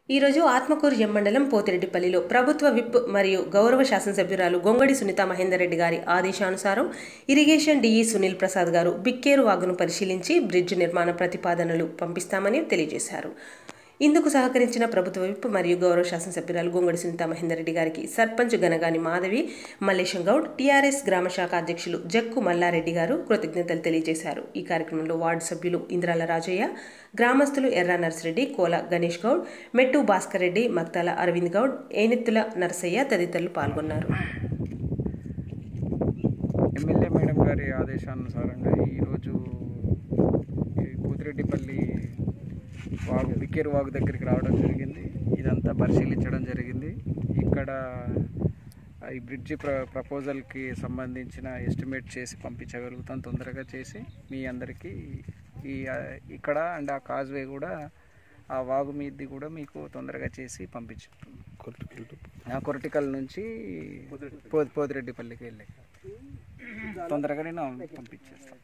ఈరోజు ఆత్మకూరు ఎం మండలం పోతిరెడ్డిపల్లిలో ప్రభుత్వ విప్ మరియు గౌరవ శాసనసభ్యురాలు గొంగడి సునీత మహేందర్ రెడ్డి గారి ఆదేశానుసారం ఇరిగేషన్ డిఈ సునీల్ ప్రసాద్ గారు బిక్కేరు వాగును పరిశీలించి బ్రిడ్జ్ నిర్మాణ ప్రతిపాదనలు పంపిస్తామని తెలియజేశారు ఇందుకు సహకరించిన ప్రభుత్వ విప్ మరియు గౌరవ శాసనసభ్యురాలు గొంగడి సునీత మహేందర్ రెడ్డి గారికి సర్పంచ్ గనగాని మాధవి మల్లేశం గౌడ్ టీఆర్ఎస్ గ్రామ శాఖ అధ్యక్షులు జక్కు మల్లారెడ్డి గారు కృతజ్ఞతలు తెలియజేశారు ఈ కార్యక్రమంలో వార్డు సభ్యులు ఇంద్రాల రాజయ్య గ్రామస్తులు ఎర్ర నర్సిరెడ్డి కోల గణేష్ గౌడ్ మెట్టు భాస్కర్ రెడ్డి మక్తాల అరవింద్ గౌడ్ ఏనెత్తుల నరసయ్య తదితరులు పాల్గొన్నారు ఎమ్మెల్యే మేడం గారి ఆదేశానుసారంగా ఈరోజు ఈ పూతిరెడ్డిపల్లి వాగు బిక్కేరు వాగు దగ్గరికి రావడం జరిగింది ఇదంతా పరిశీలించడం జరిగింది ఇక్కడ ఈ బ్రిడ్జి ప్ర ప్రపోజల్కి సంబంధించిన ఎస్టిమేట్ చేసి పంపించగలుగుతాం తొందరగా చేసి మీ అందరికీ ఈ ఆ, ఇక్కడ అండ్ ఆ కాజ్వే కూడా ఆ వాగు మీది కూడా మీకు తొందరగా చేసి పంపించు ఆ కొరటికల్ నుంచి పో పోతిరెడ్డిపల్లికి వెళ్ళి తొందరగా నేను పంపించేస్తాను